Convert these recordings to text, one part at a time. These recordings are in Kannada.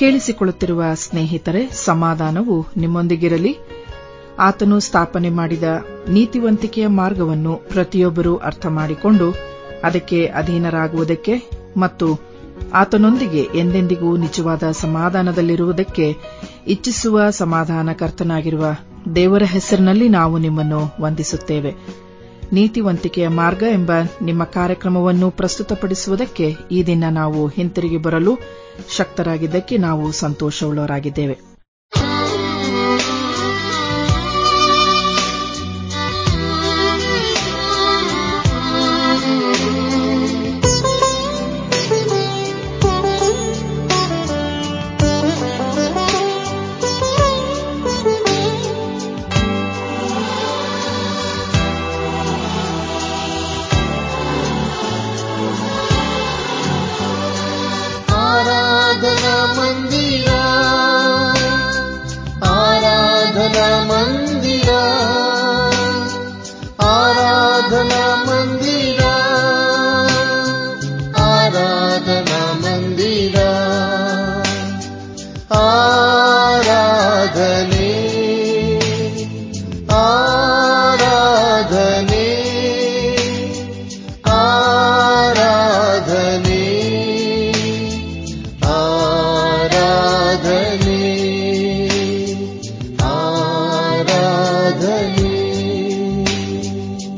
ಕೇಳಿಸಿಕೊಳ್ಳುತ್ತಿರುವ ಸ್ನೇಹಿತರೆ ಸಮಾಧಾನವು ನಿಮ್ಮೊಂದಿಗಿರಲಿ ಆತನು ಸ್ಥಾಪನೆ ಮಾಡಿದ ನೀತಿವಂತಿಕೆಯ ಮಾರ್ಗವನ್ನು ಪ್ರತಿಯೊಬ್ಬರೂ ಅರ್ಥ ಮಾಡಿಕೊಂಡು ಅದಕ್ಕೆ ಅಧೀನರಾಗುವುದಕ್ಕೆ ಮತ್ತು ಆತನೊಂದಿಗೆ ಎಂದೆಂದಿಗೂ ನಿಜವಾದ ಸಮಾಧಾನದಲ್ಲಿರುವುದಕ್ಕೆ ಇಚ್ಛಿಸುವ ಸಮಾಧಾನಕರ್ತನಾಗಿರುವ ದೇವರ ಹೆಸರಿನಲ್ಲಿ ನಾವು ನಿಮ್ಮನ್ನು ವಂದಿಸುತ್ತೇವೆ ನೀತಿವಂತಿಕೆಯ ಮಾರ್ಗ ಎಂಬ ನಿಮ್ಮ ಕಾರ್ಯಕ್ರಮವನ್ನು ಪ್ರಸ್ತುತಪಡಿಸುವುದಕ್ಕೆ ಈ ದಿನ ನಾವು ಹಿಂತಿರುಗಿ ಬರಲು ಶಕ್ತರಾಗಿದ್ದಕ್ಕೆ ನಾವು ಸಂತೋಷವುಳ್ಳವರಾಗಿದ್ದೇವೆ ಆರಾಧನಾ ಮಂದಿರ ಆರಾಧನಾ ಮಂದಿರ ಆರಾಧನಾ ಮಂದಿರ ಆರಾಧನಾ ಮಂದಿರ ಆರಾಧನೆ ಆರಾಧನೆ ಆರಾಧನೆ ಆರಾಧನೆ ಆರಾಧನೆ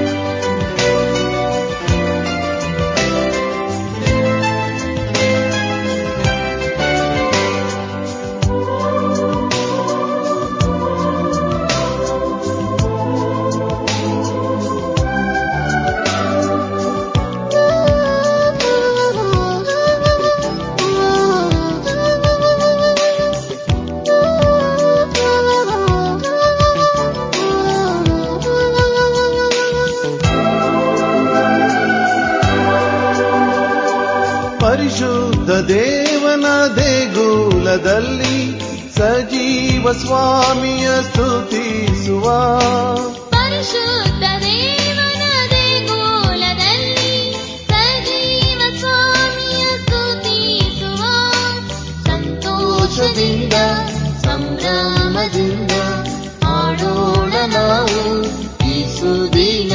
ಪರಿಶುದ್ಧ ದೇವನ ದೇಗುಲದಲ್ಲಿ ಸಜೀವ ಸ್ವಾಮಿಯ ಸ್ತುತಿಸುವ ಪರಿಶುದ್ಧ ದೇವನ ದೇಗುಲದಲ್ಲಿ ಸಜೀವ ಸ್ವಾಮಿಯ ಸ್ತುತಿಸುವ ಸಂತೋಷದಿಂದ ಸಂಭ್ರಮದಿಂದ ಆಡೋಣ ನಾವು ಈ ಸುದಿನ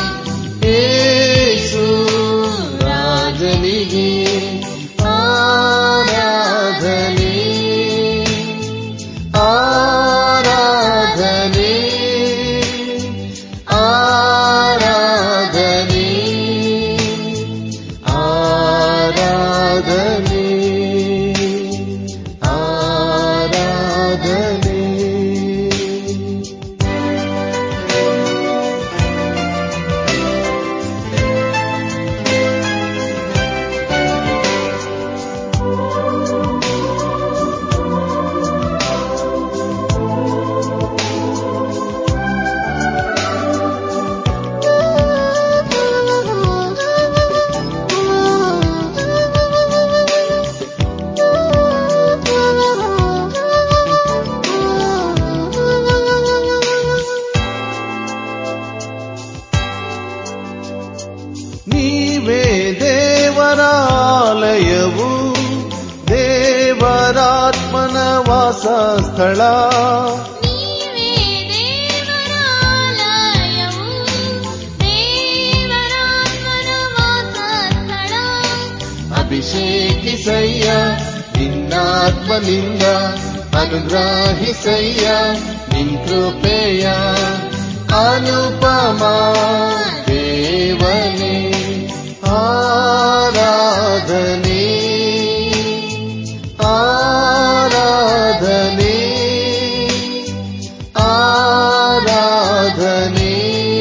ಏಸು ರಾಜನಿಗೆ ಆರಾಧನೆ ಆರಾಧನೆ ಆರಾಧನೆ ಆರಾಧನೆ ಆರಾಧನೆ ನೀವೇ ದೇವರಾಲಯವು ದೇವರಾತ್ಮನ ವಾಸ ಸ್ಥಳ ನೀವೇ ದೇವರಾಲಯವು ದೇವರಾತ್ಮನ ವಾಸಸ್ಥಳ ಅಭಿಷೇಕಿಸಯ್ಯ ನಿನ್ನಾತ್ಮನಿಂದ ಅನುಗ್ರಹಿಸಯ್ಯ ನಿನ್ ಕೃಪೆಯ ಅನುಪಮ ದೇವನೇ ಆರಾಧನೆ ಆರಾಧನೆ ಆರಾಧನೆ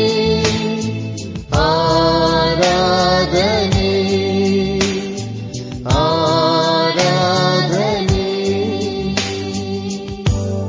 ಆರಾಧನೆ ಆರಾಧನೆ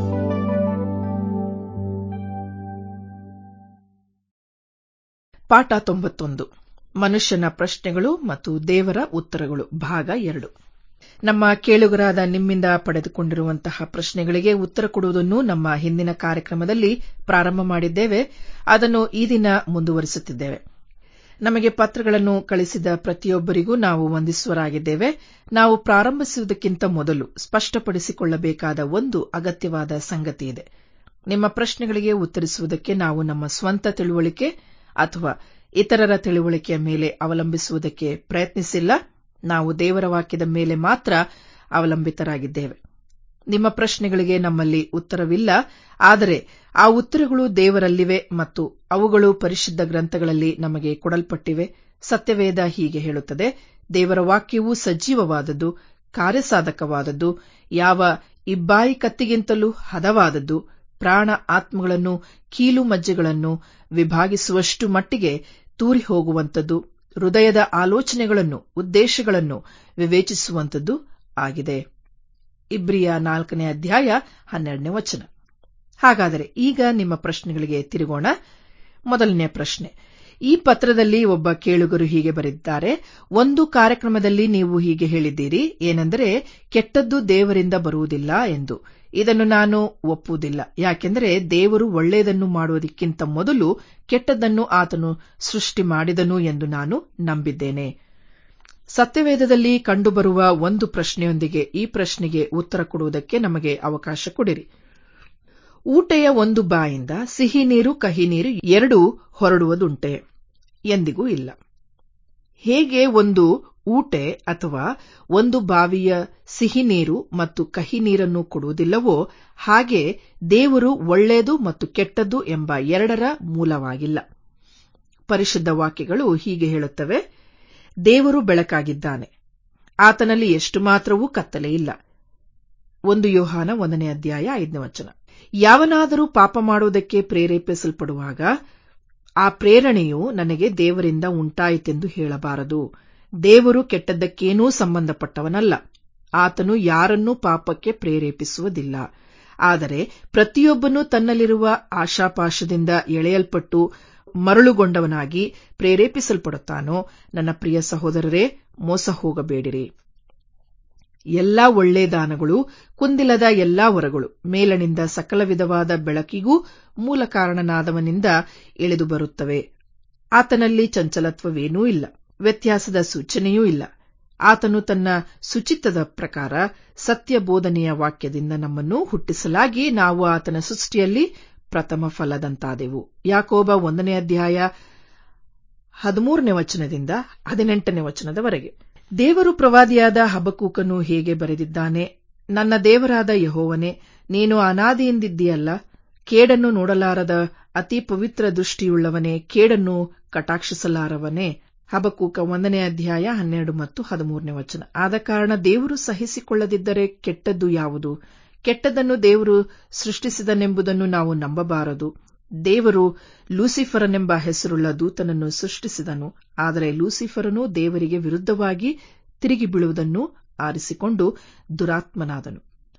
ಪಾಠ ತೊಂಬತ್ತೊಂದು ಮನುಷ್ಯನ ಪ್ರಶ್ನೆಗಳು ಮತ್ತು ದೇವರ ಉತ್ತರಗಳು ಭಾಗ ಎರಡು ನಮ್ಮ ಕೇಳುಗರಾದ ನಿಮ್ಮಿಂದ ಪಡೆದುಕೊಂಡಿರುವಂತಹ ಪ್ರಶ್ನೆಗಳಿಗೆ ಉತ್ತರ ಕೊಡುವುದನ್ನು ನಮ್ಮ ಹಿಂದಿನ ಕಾರ್ಯಕ್ರಮದಲ್ಲಿ ಪ್ರಾರಂಭ ಮಾಡಿದ್ದೇವೆ ಅದನ್ನು ಈ ದಿನ ಮುಂದುವರಿಸುತ್ತಿದ್ದೇವೆ ನಮಗೆ ಪತ್ರಗಳನ್ನು ಕಳಿಸಿದ ಪ್ರತಿಯೊಬ್ಬರಿಗೂ ನಾವು ವಂದಿಸುವರಾಗಿದ್ದೇವೆ ನಾವು ಪ್ರಾರಂಭಿಸುವುದಕ್ಕಿಂತ ಮೊದಲು ಸ್ಪಷ್ಟಪಡಿಸಿಕೊಳ್ಳಬೇಕಾದ ಒಂದು ಅಗತ್ಯವಾದ ಸಂಗತಿ ಇದೆ ನಿಮ್ಮ ಪ್ರಶ್ನೆಗಳಿಗೆ ಉತ್ತರಿಸುವುದಕ್ಕೆ ನಾವು ನಮ್ಮ ಸ್ವಂತ ತಿಳುವಳಿಕೆ ಅಥವಾ ಇತರರ ತಿಳುವಳಿಕೆಯ ಮೇಲೆ ಅವಲಂಬಿಸುವುದಕ್ಕೆ ಪ್ರಯತ್ನಿಸಿಲ್ಲ ನಾವು ದೇವರ ವಾಕ್ಯದ ಮೇಲೆ ಮಾತ್ರ ಅವಲಂಬಿತರಾಗಿದ್ದೇವೆ ನಿಮ್ಮ ಪ್ರಶ್ನೆಗಳಿಗೆ ನಮ್ಮಲ್ಲಿ ಉತ್ತರವಿಲ್ಲ ಆದರೆ ಆ ಉತ್ತರಗಳು ದೇವರಲ್ಲಿವೆ ಮತ್ತು ಅವುಗಳು ಪರಿಶುದ್ಧ ಗ್ರಂಥಗಳಲ್ಲಿ ನಮಗೆ ಕೊಡಲ್ಪಟ್ಟಿವೆ ಸತ್ಯವೇದ ಹೀಗೆ ಹೇಳುತ್ತದೆ ದೇವರ ವಾಕ್ಯವು ಸಜೀವವಾದದ್ದು ಕಾರ್ಯಸಾಧಕವಾದದ್ದು ಯಾವ ಇಬ್ಬಾಯಿ ಕತ್ತಿಗಿಂತಲೂ ಹದವಾದದ್ದು ಪ್ರಾಣ ಆತ್ಮಗಳನ್ನು ಕೀಲು ಮಜ್ಜೆಗಳನ್ನು ವಿಭಾಗಿಸುವಷ್ಟು ಮಟ್ಟಿಗೆ ತೂರಿ ಹೋಗುವಂಥದ್ದು ಹೃದಯದ ಆಲೋಚನೆಗಳನ್ನು ಉದ್ದೇಶಗಳನ್ನು ವಿವೇಚಿಸುವಂಥದ್ದು ಆಗಿದೆ ಇಬ್ರಿಯ ನಾಲ್ಕನೇ ಅಧ್ಯಾಯ ಹನ್ನೆರಡನೇ ವಚನ ಹಾಗಾದರೆ ಈಗ ನಿಮ್ಮ ಪ್ರಶ್ನೆಗಳಿಗೆ ತಿರುಗೋಣ ಮೊದಲನೇ ಪ್ರಶ್ನೆ ಈ ಪತ್ರದಲ್ಲಿ ಒಬ್ಬ ಕೇಳುಗರು ಹೀಗೆ ಬರೆದಿದ್ದಾರೆ ಒಂದು ಕಾರ್ಯಕ್ರಮದಲ್ಲಿ ನೀವು ಹೀಗೆ ಹೇಳಿದ್ದೀರಿ ಏನೆಂದರೆ ಕೆಟ್ಟದ್ದು ದೇವರಿಂದ ಬರುವುದಿಲ್ಲ ಎಂದು ಇದನ್ನು ನಾನು ಒಪ್ಪುವುದಿಲ್ಲ ಯಾಕೆಂದರೆ ದೇವರು ಒಳ್ಳೆಯದನ್ನು ಮಾಡುವುದಕ್ಕಿಂತ ಮೊದಲು ಕೆಟ್ಟದ್ದನ್ನು ಆತನು ಸೃಷ್ಟಿ ಮಾಡಿದನು ಎಂದು ನಾನು ನಂಬಿದ್ದೇನೆ ಸತ್ಯವೇದದಲ್ಲಿ ಕಂಡುಬರುವ ಒಂದು ಪ್ರಶ್ನೆಯೊಂದಿಗೆ ಈ ಪ್ರಶ್ನೆಗೆ ಉತ್ತರ ಕೊಡುವುದಕ್ಕೆ ನಮಗೆ ಅವಕಾಶ ಕೊಡಿರಿ ಊಟೆಯ ಒಂದು ಬಾಯಿಂದ ಸಿಹಿ ನೀರು ಕಹಿ ನೀರು ಎರಡೂ ಹೊರಡುವುದುಂಟೆ ಎಂದಿಗೂ ಇಲ್ಲ ಹೇಗೆ ಒಂದು ಊಟೆ ಅಥವಾ ಒಂದು ಬಾವಿಯ ಸಿಹಿ ನೀರು ಮತ್ತು ಕಹಿ ನೀರನ್ನು ಕೊಡುವುದಿಲ್ಲವೋ ಹಾಗೆ ದೇವರು ಒಳ್ಳೆಯದು ಮತ್ತು ಕೆಟ್ಟದ್ದು ಎಂಬ ಎರಡರ ಮೂಲವಾಗಿಲ್ಲ ಪರಿಶುದ್ಧ ವಾಕ್ಯಗಳು ಹೀಗೆ ಹೇಳುತ್ತವೆ ದೇವರು ಬೆಳಕಾಗಿದ್ದಾನೆ ಆತನಲ್ಲಿ ಎಷ್ಟು ಮಾತ್ರವೂ ಕತ್ತಲೆ ಇಲ್ಲ ಒಂದು ಯೋಹಾನ ಒಂದನೇ ಅಧ್ಯಾಯ ಐದನೇ ವಚನ ಯಾವನಾದರೂ ಪಾಪ ಮಾಡುವುದಕ್ಕೆ ಪ್ರೇರೇಪಿಸಲ್ಪಡುವಾಗ ಆ ಪ್ರೇರಣೆಯು ನನಗೆ ದೇವರಿಂದ ಉಂಟಾಯಿತೆಂದು ಹೇಳಬಾರದು ದೇವರು ಕೆಟ್ಟದ್ದಕ್ಕೇನೂ ಸಂಬಂಧಪಟ್ಟವನಲ್ಲ ಆತನು ಯಾರನ್ನೂ ಪಾಪಕ್ಕೆ ಪ್ರೇರೇಪಿಸುವುದಿಲ್ಲ ಆದರೆ ಪ್ರತಿಯೊಬ್ಬನೂ ತನ್ನಲ್ಲಿರುವ ಆಶಾಪಾಶದಿಂದ ಎಳೆಯಲ್ಪಟ್ಟು ಮರಳುಗೊಂಡವನಾಗಿ ಪ್ರೇರೇಪಿಸಲ್ಪಡುತ್ತಾನೋ ನನ್ನ ಪ್ರಿಯ ಸಹೋದರರೇ ಮೋಸ ಹೋಗಬೇಡಿರಿ ಎಲ್ಲಾ ಒಳ್ಳೆ ದಾನಗಳು ಕುಂದಿಲ್ಲದ ಎಲ್ಲಾ ವರಗಳು ಮೇಲನಿಂದ ಸಕಲ ವಿಧವಾದ ಬೆಳಕಿಗೂ ಮೂಲ ಕಾರಣನಾದವನಿಂದ ಇಳಿದು ಬರುತ್ತವೆ ಆತನಲ್ಲಿ ಚಂಚಲತ್ವವೇನೂ ಇಲ್ಲ ವ್ಯತ್ಯಾಸದ ಸೂಚನೆಯೂ ಇಲ್ಲ ಆತನು ತನ್ನ ಸುಚಿತ್ತದ ಪ್ರಕಾರ ಸತ್ಯ ಬೋಧನೆಯ ವಾಕ್ಯದಿಂದ ನಮ್ಮನ್ನು ಹುಟ್ಟಿಸಲಾಗಿ ನಾವು ಆತನ ಸೃಷ್ಟಿಯಲ್ಲಿ ಪ್ರಥಮ ಫಲದಂತಾದೆವು ಯಾಕೋಬ ಒಂದನೇ ಅಧ್ಯಾಯ ಹದಿಮೂರನೇ ವಚನದಿಂದ ಹದಿನೆಂಟನೇ ವಚನದವರೆಗೆ ದೇವರು ಪ್ರವಾದಿಯಾದ ಹಬಕೂಕನು ಹೇಗೆ ಬರೆದಿದ್ದಾನೆ ನನ್ನ ದೇವರಾದ ಯಹೋವನೇ ನೀನು ಅನಾದಿಯಿಂದಿದ್ದೀಯಲ್ಲ ಕೇಡನ್ನು ನೋಡಲಾರದ ಅತಿ ಪವಿತ್ರ ದೃಷ್ಟಿಯುಳ್ಳವನೇ ಕೇಡನ್ನು ಕಟಾಕ್ಷಿಸಲಾರವನೇ ಹಬಕೂಕ ಒಂದನೇ ಅಧ್ಯಾಯ ಹನ್ನೆರಡು ಮತ್ತು ಹದಿಮೂರನೇ ವಚನ ಆದ ಕಾರಣ ದೇವರು ಸಹಿಸಿಕೊಳ್ಳದಿದ್ದರೆ ಕೆಟ್ಟದ್ದು ಯಾವುದು ಕೆಟ್ಟದ್ದನ್ನು ದೇವರು ಸೃಷ್ಟಿಸಿದನೆಂಬುದನ್ನು ನಾವು ನಂಬಬಾರದು ದೇವರು ಲೂಸಿಫರನೆಂಬ ಹೆಸರುಳ್ಳ ದೂತನನ್ನು ಸೃಷ್ಟಿಸಿದನು ಆದರೆ ಲೂಸಿಫರನು ದೇವರಿಗೆ ವಿರುದ್ಧವಾಗಿ ತಿರುಗಿ ಬೀಳುವುದನ್ನು ಆರಿಸಿಕೊಂಡು ದುರಾತ್ಮನಾದನು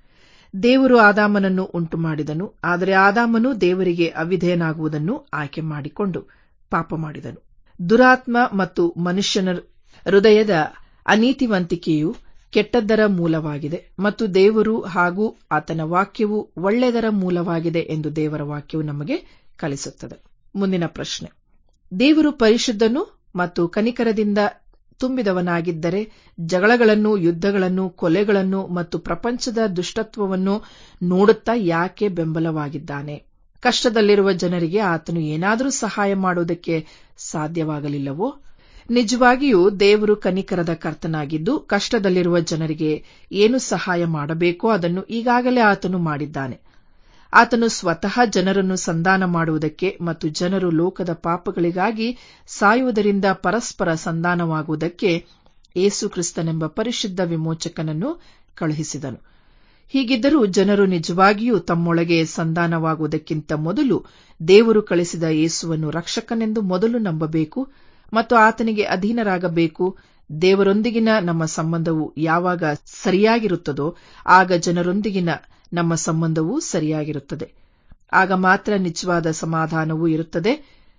ದೇವರು ಆದಾಮನನ್ನು ಉಂಟು ಮಾಡಿದನು ಆದರೆ ಆದಾಮನು ದೇವರಿಗೆ ಅವಿಧೇಯನಾಗುವುದನ್ನು ಆಯ್ಕೆ ಮಾಡಿಕೊಂಡು ಪಾಪ ಮಾಡಿದನು ದುರಾತ್ಮ ಮತ್ತು ಮನುಷ್ಯನ ಹೃದಯದ ಅನೀತಿವಂತಿಕೆಯು ಕೆಟ್ಟದ್ದರ ಮೂಲವಾಗಿದೆ ಮತ್ತು ದೇವರು ಹಾಗೂ ಆತನ ವಾಕ್ಯವು ಒಳ್ಳೆಯದರ ಮೂಲವಾಗಿದೆ ಎಂದು ದೇವರ ವಾಕ್ಯವು ನಮಗೆ ಕಲಿಸುತ್ತದೆ ಮುಂದಿನ ಪ್ರಶ್ನೆ ದೇವರು ಪರಿಶುದ್ಧನು ಮತ್ತು ಕನಿಕರದಿಂದ ತುಂಬಿದವನಾಗಿದ್ದರೆ ಜಗಳಗಳನ್ನು ಯುದ್ಧಗಳನ್ನು ಕೊಲೆಗಳನ್ನು ಮತ್ತು ಪ್ರಪಂಚದ ದುಷ್ಟತ್ವವನ್ನು ನೋಡುತ್ತಾ ಯಾಕೆ ಬೆಂಬಲವಾಗಿದ್ದಾನೆ ಕಷ್ಟದಲ್ಲಿರುವ ಜನರಿಗೆ ಆತನು ಏನಾದರೂ ಸಹಾಯ ಮಾಡುವುದಕ್ಕೆ ಸಾಧ್ಯವಾಗಲಿಲ್ಲವೋ ನಿಜವಾಗಿಯೂ ದೇವರು ಕನಿಕರದ ಕರ್ತನಾಗಿದ್ದು ಕಷ್ಟದಲ್ಲಿರುವ ಜನರಿಗೆ ಏನು ಸಹಾಯ ಮಾಡಬೇಕೋ ಅದನ್ನು ಈಗಾಗಲೇ ಆತನು ಮಾಡಿದ್ದಾನೆ ಆತನು ಸ್ವತಃ ಜನರನ್ನು ಸಂಧಾನ ಮಾಡುವುದಕ್ಕೆ ಮತ್ತು ಜನರು ಲೋಕದ ಪಾಪಗಳಿಗಾಗಿ ಸಾಯುವುದರಿಂದ ಪರಸ್ಪರ ಸಂಧಾನವಾಗುವುದಕ್ಕೆ ಏಸು ಕ್ರಿಸ್ತನೆಂಬ ಪರಿಶುದ್ಧ ವಿಮೋಚಕನನ್ನು ಕಳುಹಿಸಿದನು ಹೀಗಿದ್ದರೂ ಜನರು ನಿಜವಾಗಿಯೂ ತಮ್ಮೊಳಗೆ ಸಂಧಾನವಾಗುವುದಕ್ಕಿಂತ ಮೊದಲು ದೇವರು ಕಳಿಸಿದ ಯೇಸುವನ್ನು ರಕ್ಷಕನೆಂದು ಮೊದಲು ನಂಬಬೇಕು ಮತ್ತು ಆತನಿಗೆ ಅಧೀನರಾಗಬೇಕು ದೇವರೊಂದಿಗಿನ ನಮ್ಮ ಸಂಬಂಧವು ಯಾವಾಗ ಸರಿಯಾಗಿರುತ್ತದೋ ಆಗ ಜನರೊಂದಿಗಿನ ನಮ್ಮ ಸಂಬಂಧವೂ ಸರಿಯಾಗಿರುತ್ತದೆ ಆಗ ಮಾತ್ರ ನಿಜವಾದ ಸಮಾಧಾನವೂ ಇರುತ್ತದೆ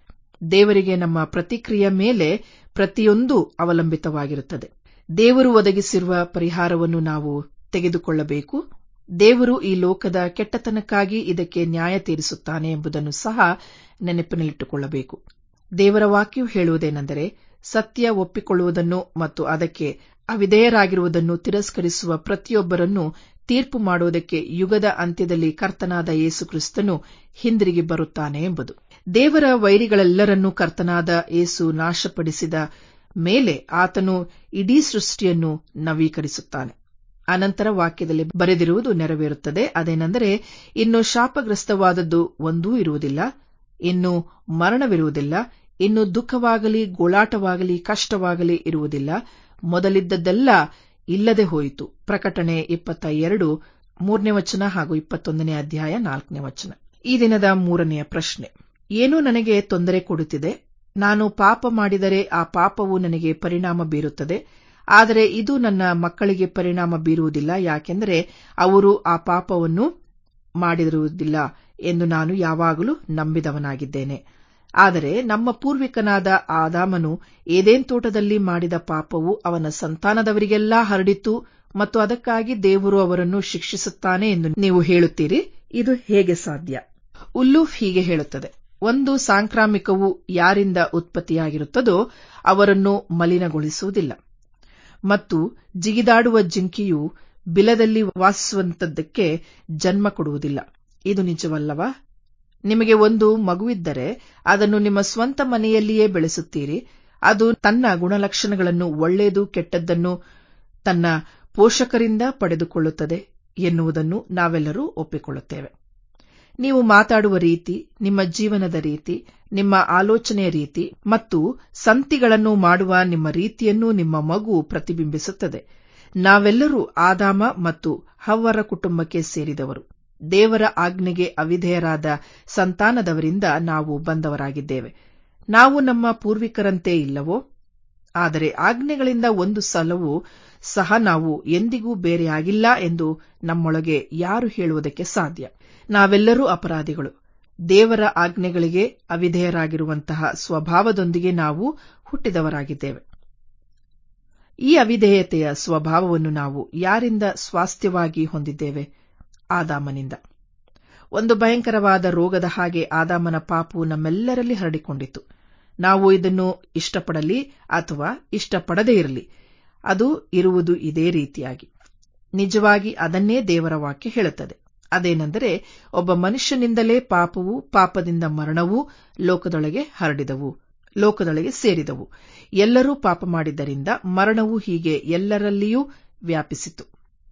ದೇವರಿಗೆ ನಮ್ಮ ಪ್ರತಿಕ್ರಿಯೆ ಮೇಲೆ ಪ್ರತಿಯೊಂದು ಅವಲಂಬಿತವಾಗಿರುತ್ತದೆ ದೇವರು ಒದಗಿಸಿರುವ ಪರಿಹಾರವನ್ನು ನಾವು ತೆಗೆದುಕೊಳ್ಳಬೇಕು ದೇವರು ಈ ಲೋಕದ ಕೆಟ್ಟತನಕ್ಕಾಗಿ ಇದಕ್ಕೆ ನ್ಯಾಯ ತೀರಿಸುತ್ತಾನೆ ಎಂಬುದನ್ನು ಸಹ ನೆನಪಿನಲ್ಲಿಟ್ಟುಕೊಳ್ಳಬೇಕು ದೇವರ ವಾಕ್ಯವು ಹೇಳುವುದೇನೆಂದರೆ ಸತ್ಯ ಒಪ್ಪಿಕೊಳ್ಳುವುದನ್ನು ಮತ್ತು ಅದಕ್ಕೆ ಅವಿಧೇಯರಾಗಿರುವುದನ್ನು ತಿರಸ್ಕರಿಸುವ ಪ್ರತಿಯೊಬ್ಬರನ್ನು ತೀರ್ಪು ಮಾಡುವುದಕ್ಕೆ ಯುಗದ ಅಂತ್ಯದಲ್ಲಿ ಕರ್ತನಾದ ಯೇಸು ಕ್ರಿಸ್ತನು ಹಿಂದಿರುಗಿ ಬರುತ್ತಾನೆ ಎಂಬುದು ದೇವರ ವೈರಿಗಳೆಲ್ಲರನ್ನೂ ಕರ್ತನಾದ ಯೇಸು ನಾಶಪಡಿಸಿದ ಮೇಲೆ ಆತನು ಇಡೀ ಸೃಷ್ಟಿಯನ್ನು ನವೀಕರಿಸುತ್ತಾನೆ ಅನಂತರ ವಾಕ್ಯದಲ್ಲಿ ಬರೆದಿರುವುದು ನೆರವೇರುತ್ತದೆ ಅದೇನೆಂದರೆ ಇನ್ನು ಶಾಪಗ್ರಸ್ತವಾದದ್ದು ಒಂದೂ ಇರುವುದಿಲ್ಲ ಇನ್ನು ಮರಣವಿರುವುದಿಲ್ಲ ಇನ್ನು ದುಃಖವಾಗಲಿ ಗೋಳಾಟವಾಗಲಿ ಕಷ್ಟವಾಗಲಿ ಇರುವುದಿಲ್ಲ ಮೊದಲಿದ್ದದ್ದೆಲ್ಲ ಇಲ್ಲದೆ ಹೋಯಿತು ಪ್ರಕಟಣೆ ಇಪ್ಪತ್ತ ಎರಡು ಮೂರನೇ ವಚನ ಹಾಗೂ ಇಪ್ಪತ್ತೊಂದನೇ ಅಧ್ಯಾಯ ನಾಲ್ಕನೇ ವಚನ ಈ ದಿನದ ಮೂರನೆಯ ಪ್ರಶ್ನೆ ಏನೋ ನನಗೆ ತೊಂದರೆ ಕೊಡುತ್ತಿದೆ ನಾನು ಪಾಪ ಮಾಡಿದರೆ ಆ ಪಾಪವು ನನಗೆ ಪರಿಣಾಮ ಬೀರುತ್ತದೆ ಆದರೆ ಇದು ನನ್ನ ಮಕ್ಕಳಿಗೆ ಪರಿಣಾಮ ಬೀರುವುದಿಲ್ಲ ಯಾಕೆಂದರೆ ಅವರು ಆ ಪಾಪವನ್ನು ಮಾಡಿರುವುದಿಲ್ಲ ಎಂದು ನಾನು ಯಾವಾಗಲೂ ನಂಬಿದವನಾಗಿದ್ದೇನೆ ಆದರೆ ನಮ್ಮ ಪೂರ್ವಿಕನಾದ ಆದಾಮನು ಏದೇನ್ ತೋಟದಲ್ಲಿ ಮಾಡಿದ ಪಾಪವು ಅವನ ಸಂತಾನದವರಿಗೆಲ್ಲಾ ಹರಡಿತು ಮತ್ತು ಅದಕ್ಕಾಗಿ ದೇವರು ಅವರನ್ನು ಶಿಕ್ಷಿಸುತ್ತಾನೆ ಎಂದು ನೀವು ಹೇಳುತ್ತೀರಿ ಇದು ಹೇಗೆ ಸಾಧ್ಯ ಉಲ್ಲೂಫ್ ಹೀಗೆ ಹೇಳುತ್ತದೆ ಒಂದು ಸಾಂಕ್ರಾಮಿಕವು ಯಾರಿಂದ ಉತ್ಪತ್ತಿಯಾಗಿರುತ್ತದೋ ಅವರನ್ನು ಮಲಿನಗೊಳಿಸುವುದಿಲ್ಲ ಮತ್ತು ಜಿಗಿದಾಡುವ ಜಿಂಕೆಯು ಬಿಲದಲ್ಲಿ ವಾಸಿಸುವಂತದ್ದಕ್ಕೆ ಜನ್ಮ ಕೊಡುವುದಿಲ್ಲ ಇದು ನಿಜವಲ್ಲವಾ ನಿಮಗೆ ಒಂದು ಮಗುವಿದ್ದರೆ ಅದನ್ನು ನಿಮ್ಮ ಸ್ವಂತ ಮನೆಯಲ್ಲಿಯೇ ಬೆಳೆಸುತ್ತೀರಿ ಅದು ತನ್ನ ಗುಣಲಕ್ಷಣಗಳನ್ನು ಒಳ್ಳೆಯದು ಕೆಟ್ಟದ್ದನ್ನು ತನ್ನ ಪೋಷಕರಿಂದ ಪಡೆದುಕೊಳ್ಳುತ್ತದೆ ಎನ್ನುವುದನ್ನು ನಾವೆಲ್ಲರೂ ಒಪ್ಪಿಕೊಳ್ಳುತ್ತೇವೆ ನೀವು ಮಾತಾಡುವ ರೀತಿ ನಿಮ್ಮ ಜೀವನದ ರೀತಿ ನಿಮ್ಮ ಆಲೋಚನೆಯ ರೀತಿ ಮತ್ತು ಸಂತಿಗಳನ್ನು ಮಾಡುವ ನಿಮ್ಮ ರೀತಿಯನ್ನು ನಿಮ್ಮ ಮಗು ಪ್ರತಿಬಿಂಬಿಸುತ್ತದೆ ನಾವೆಲ್ಲರೂ ಆದಾಮ ಮತ್ತು ಹವ್ವರ ಕುಟುಂಬಕ್ಕೆ ಸೇರಿದವರು ದೇವರ ಆಜ್ಞೆಗೆ ಅವಿಧೇಯರಾದ ಸಂತಾನದವರಿಂದ ನಾವು ಬಂದವರಾಗಿದ್ದೇವೆ ನಾವು ನಮ್ಮ ಪೂರ್ವಿಕರಂತೆ ಇಲ್ಲವೋ ಆದರೆ ಆಜ್ಞೆಗಳಿಂದ ಒಂದು ಸಲವೂ ಸಹ ನಾವು ಎಂದಿಗೂ ಬೇರೆಯಾಗಿಲ್ಲ ಎಂದು ನಮ್ಮೊಳಗೆ ಯಾರು ಹೇಳುವುದಕ್ಕೆ ಸಾಧ್ಯ ನಾವೆಲ್ಲರೂ ಅಪರಾಧಿಗಳು ದೇವರ ಆಜ್ಞೆಗಳಿಗೆ ಅವಿಧೇಯರಾಗಿರುವಂತಹ ಸ್ವಭಾವದೊಂದಿಗೆ ನಾವು ಹುಟ್ಟಿದವರಾಗಿದ್ದೇವೆ ಈ ಅವಿಧೇಯತೆಯ ಸ್ವಭಾವವನ್ನು ನಾವು ಯಾರಿಂದ ಸ್ವಾಸ್ಥ್ಯವಾಗಿ ಹೊಂದಿದ್ದೇವೆ ಆದಾಮನಿಂದ ಒಂದು ಭಯಂಕರವಾದ ರೋಗದ ಹಾಗೆ ಆದಾಮನ ಪಾಪವು ನಮ್ಮೆಲ್ಲರಲ್ಲಿ ಹರಡಿಕೊಂಡಿತು ನಾವು ಇದನ್ನು ಇಷ್ಟಪಡಲಿ ಅಥವಾ ಇಷ್ಟಪಡದೇ ಇರಲಿ ಅದು ಇರುವುದು ಇದೇ ರೀತಿಯಾಗಿ ನಿಜವಾಗಿ ಅದನ್ನೇ ದೇವರ ವಾಕ್ಯ ಹೇಳುತ್ತದೆ ಅದೇನೆಂದರೆ ಒಬ್ಬ ಮನುಷ್ಯನಿಂದಲೇ ಪಾಪವು ಪಾಪದಿಂದ ಮರಣವೂ ಲೋಕದೊಳಗೆ ಹರಡಿದವು ಲೋಕದೊಳಗೆ ಸೇರಿದವು ಎಲ್ಲರೂ ಪಾಪ ಮಾಡಿದ್ದರಿಂದ ಮರಣವು ಹೀಗೆ ಎಲ್ಲರಲ್ಲಿಯೂ ವ್ಯಾಪಿಸಿತು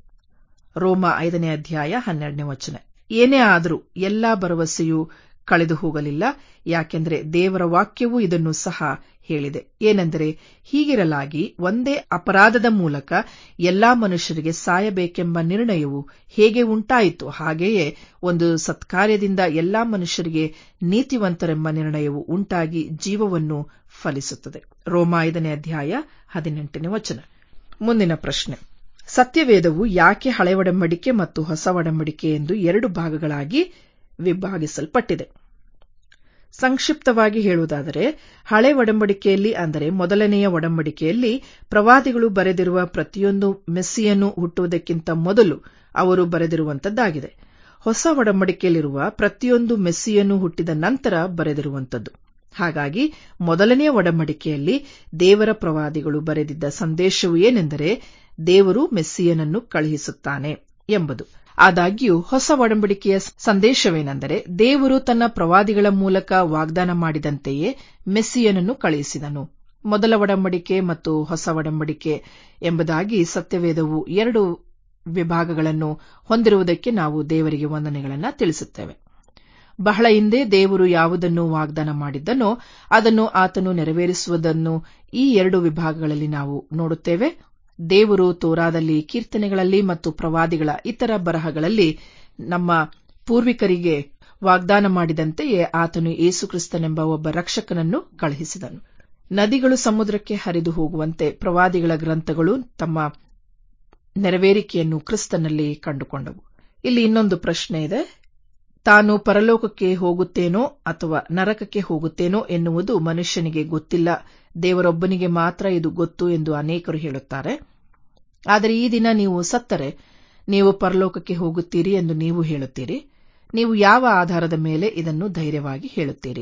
ರೋಮ ಐದನೇ ಅಧ್ಯಾಯ ಹನ್ನೆರಡನೇ ವಚನ ಏನೇ ಆದರೂ ಎಲ್ಲಾ ಭರವಸೆಯೂ ಕಳೆದು ಹೋಗಲಿಲ್ಲ ಯಾಕೆಂದರೆ ದೇವರ ವಾಕ್ಯವೂ ಇದನ್ನು ಸಹ ಹೇಳಿದೆ ಏನೆಂದರೆ ಹೀಗಿರಲಾಗಿ ಒಂದೇ ಅಪರಾಧದ ಮೂಲಕ ಎಲ್ಲಾ ಮನುಷ್ಯರಿಗೆ ಸಾಯಬೇಕೆಂಬ ನಿರ್ಣಯವು ಹೇಗೆ ಉಂಟಾಯಿತು ಹಾಗೆಯೇ ಒಂದು ಸತ್ಕಾರ್ಯದಿಂದ ಎಲ್ಲಾ ಮನುಷ್ಯರಿಗೆ ನೀತಿವಂತರೆಂಬ ನಿರ್ಣಯವು ಉಂಟಾಗಿ ಜೀವವನ್ನು ಫಲಿಸುತ್ತದೆ ರೋಮ ಐದನೇ ಅಧ್ಯಾಯ ಹದಿನೆಂಟನೇ ವಚನ ಮುಂದಿನ ಪ್ರಶ್ನೆ ಸತ್ಯವೇದವು ಯಾಕೆ ಹಳೆ ಒಡಂಬಡಿಕೆ ಮತ್ತು ಹೊಸ ಒಡಂಬಡಿಕೆ ಎಂದು ಎರಡು ಭಾಗಗಳಾಗಿ ವಿಭಾಗಿಸಲ್ಪಟ್ಟಿದೆ ಸಂಕ್ಷಿಪ್ತವಾಗಿ ಹೇಳುವುದಾದರೆ ಹಳೆ ಒಡಂಬಡಿಕೆಯಲ್ಲಿ ಅಂದರೆ ಮೊದಲನೆಯ ಒಡಂಬಡಿಕೆಯಲ್ಲಿ ಪ್ರವಾದಿಗಳು ಬರೆದಿರುವ ಪ್ರತಿಯೊಂದು ಮೆಸ್ಸಿಯನ್ನು ಹುಟ್ಟುವುದಕ್ಕಿಂತ ಮೊದಲು ಅವರು ಬರೆದಿರುವಂತದ್ದಾಗಿದೆ ಹೊಸ ಒಡಂಬಡಿಕೆಯಲ್ಲಿರುವ ಪ್ರತಿಯೊಂದು ಮೆಸ್ಸಿಯನ್ನು ಹುಟ್ಟಿದ ನಂತರ ಬರೆದಿರುವಂತದ್ದು ಹಾಗಾಗಿ ಮೊದಲನೆಯ ಒಡಂಬಡಿಕೆಯಲ್ಲಿ ದೇವರ ಪ್ರವಾದಿಗಳು ಬರೆದಿದ್ದ ಸಂದೇಶವು ಏನೆಂದರೆ ದೇವರು ಮೆಸ್ಸಿಯನನ್ನು ಕಳುಹಿಸುತ್ತಾನೆ ಎಂಬುದು ಆದಾಗ್ಯೂ ಹೊಸ ಒಡಂಬಡಿಕೆಯ ಸಂದೇಶವೇನೆಂದರೆ ದೇವರು ತನ್ನ ಪ್ರವಾದಿಗಳ ಮೂಲಕ ವಾಗ್ದಾನ ಮಾಡಿದಂತೆಯೇ ಮೆಸ್ಸಿಯನನ್ನು ಕಳುಹಿಸಿದನು ಮೊದಲ ಒಡಂಬಡಿಕೆ ಮತ್ತು ಹೊಸ ಒಡಂಬಡಿಕೆ ಎಂಬುದಾಗಿ ಸತ್ಯವೇದವು ಎರಡು ವಿಭಾಗಗಳನ್ನು ಹೊಂದಿರುವುದಕ್ಕೆ ನಾವು ದೇವರಿಗೆ ವಂದನೆಗಳನ್ನು ತಿಳಿಸುತ್ತೇವೆ ಬಹಳ ಹಿಂದೆ ದೇವರು ಯಾವುದನ್ನು ವಾಗ್ದಾನ ಮಾಡಿದ್ದನೋ ಅದನ್ನು ಆತನು ನೆರವೇರಿಸುವುದನ್ನು ಈ ಎರಡು ವಿಭಾಗಗಳಲ್ಲಿ ನಾವು ನೋಡುತ್ತೇವೆ ದೇವರು ತೋರಾದಲ್ಲಿ ಕೀರ್ತನೆಗಳಲ್ಲಿ ಮತ್ತು ಪ್ರವಾದಿಗಳ ಇತರ ಬರಹಗಳಲ್ಲಿ ನಮ್ಮ ಪೂರ್ವಿಕರಿಗೆ ವಾಗ್ದಾನ ಮಾಡಿದಂತೆಯೇ ಆತನು ಯೇಸುಕ್ರಿಸ್ತನೆಂಬ ಒಬ್ಬ ರಕ್ಷಕನನ್ನು ಕಳುಹಿಸಿದನು ನದಿಗಳು ಸಮುದ್ರಕ್ಕೆ ಹರಿದು ಹೋಗುವಂತೆ ಪ್ರವಾದಿಗಳ ಗ್ರಂಥಗಳು ತಮ್ಮ ನೆರವೇರಿಕೆಯನ್ನು ಕ್ರಿಸ್ತನಲ್ಲಿ ಕಂಡುಕೊಂಡವು ಇಲ್ಲಿ ಇನ್ನೊಂದು ಪ್ರಶ್ನೆ ಇದೆ ತಾನು ಪರಲೋಕಕ್ಕೆ ಹೋಗುತ್ತೇನೋ ಅಥವಾ ನರಕಕ್ಕೆ ಹೋಗುತ್ತೇನೋ ಎನ್ನುವುದು ಮನುಷ್ಯನಿಗೆ ಗೊತ್ತಿಲ್ಲ ದೇವರೊಬ್ಬನಿಗೆ ಮಾತ್ರ ಇದು ಗೊತ್ತು ಎಂದು ಅನೇಕರು ಹೇಳುತ್ತಾರೆ ಆದರೆ ಈ ದಿನ ನೀವು ಸತ್ತರೆ ನೀವು ಪರಲೋಕಕ್ಕೆ ಹೋಗುತ್ತೀರಿ ಎಂದು ನೀವು ಹೇಳುತ್ತೀರಿ ನೀವು ಯಾವ ಆಧಾರದ ಮೇಲೆ ಇದನ್ನು ಧೈರ್ಯವಾಗಿ ಹೇಳುತ್ತೀರಿ